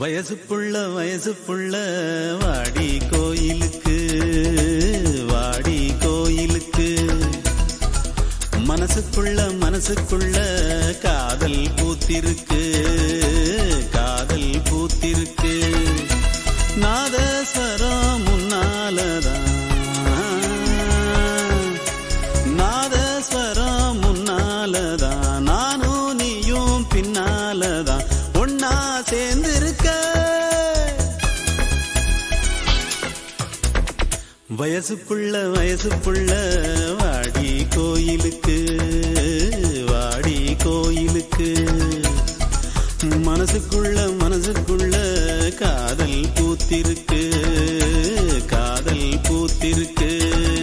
வயசு புள்ள வயசு புள்ள வாடி கோயிலுக்கு வாடி கோயிலுக்கு மனசுக்குள்ள மனசுக்குள்ள காதல் பூத்திருக்கு காதல் பூத்திருக்கு நாதஸ்வரம் முன்னாலதான் நாதஸ்வரம் முன்னாலதான் நானும் நீயும் பின்னாலதான் ஒன்னா சேர்ந்திருக்க வயசுக்குள்ள வயசுக்குள்ள வாடி கோயிலுக்கு வாடி கோயிலுக்கு மனசுக்குள்ள மனசுக்குள்ள காதல் பூத்திருக்கு காதல் பூத்திருக்கு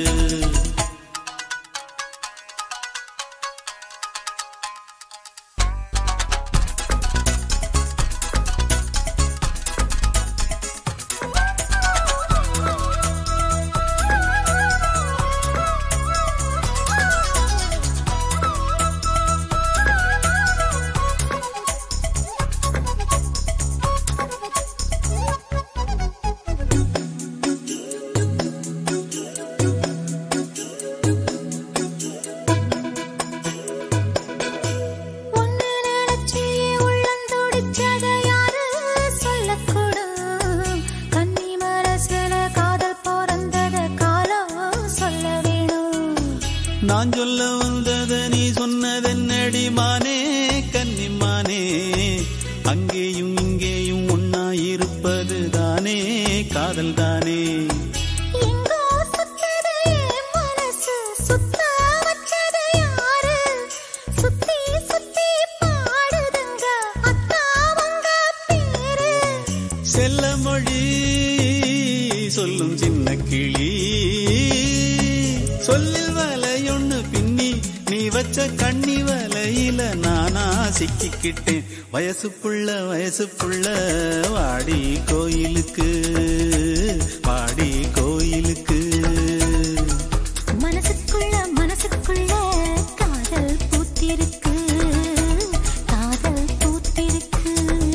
ஒன்னு நினைச்சி உள்ளம் துடிச்சத யாரு சொல்லக்கூடு கன்னி மனசுல காதல் பிறந்தத காலம் சொல்ல வேணும் நான் சொல்ல வந்தத நீ சொன்னதென்னடி மானே கன்னிமானே அங்கேயும் இங்கேயும் ஒன்னா இருப்பது தானே காதல் தானே எங்கோ சுத்தது என் மனசு சுத்த வச்சது யாரு சுத்தி சுத்தி பாடுதுங்க அத்தாவங்க பேரு செல்ல மொழி சொல்லும் சின்ன கிளி சொல்லில் வலையொன்னு பின்னி நீ வச்ச கண்ணி வலையில நானா சிக்கிக்கிட்டேன் வயசு புள்ள வயசு புள்ள வாடி கோயிலுக்கு வாடி கோயிலுக்கு மனசுக்குள்ள மனசுக்குள்ள காதல் பூத்திருக்கு காதல் பூத்திருக்கு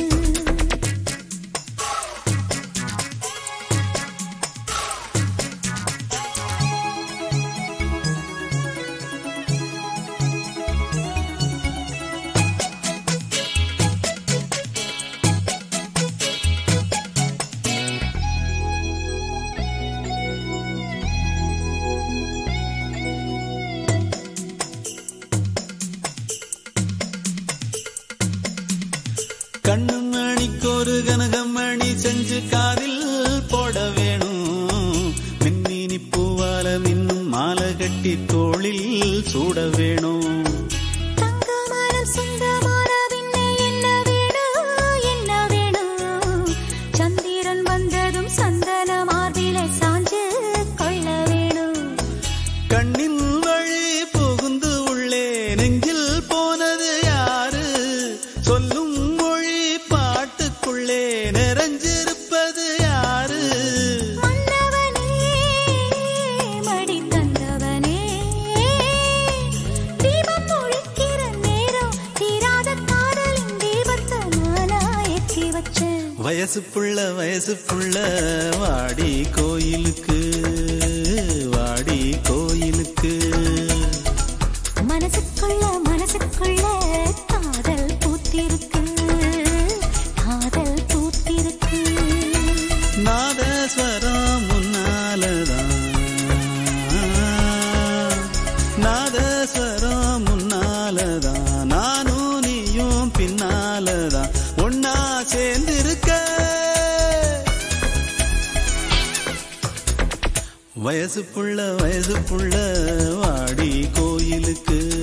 கண்ணு மணிக்கு ஒரு கனகமணி செஞ்சு காதில் போட வேணும் மின்னினி பூவால மின்னும் மாலை கட்டி தோளில் சூட வேணும் தங்கமரம் சொந்தமான பின்ன என்ன வேணும் என்ன வேணும் சந்திரன் வந்ததும் சந்தன மார்பிலை சாஞ்சு கொள்ள வேணும் கண்ணின் வழி புகுந்து உள்ளே நெஞ்சில் போனது யாரு சொல்லும் மொழி பாட்டுக்குள்ளே நிறைஞ்சிருப்பது யாரு மன்னவனே மடி தந்தவனே தீபம் ஒழிக்கிற நேரம் தீராத காதலின் தீபத்தை நானா ஏற்றி வச்சேன் வயசு புள்ள வயசு புள்ள வாடி கோயிலுக்கு வாடி கோயிலுக்கு மனசுக்குள்ள மனசுக்குள்ள காதல் பூத்திருக்கு காதல் பூத்திருக்கு நாதஸ்வரம் முன்னாலதான் நாதஸ்வரம் முன்னாலதான் நானும் நீயும் பின்னாலதான் ஒன்னா சேர்ந்திருக்க வயசு புள்ள வயசு புள்ள வாடி கோயிலுக்கு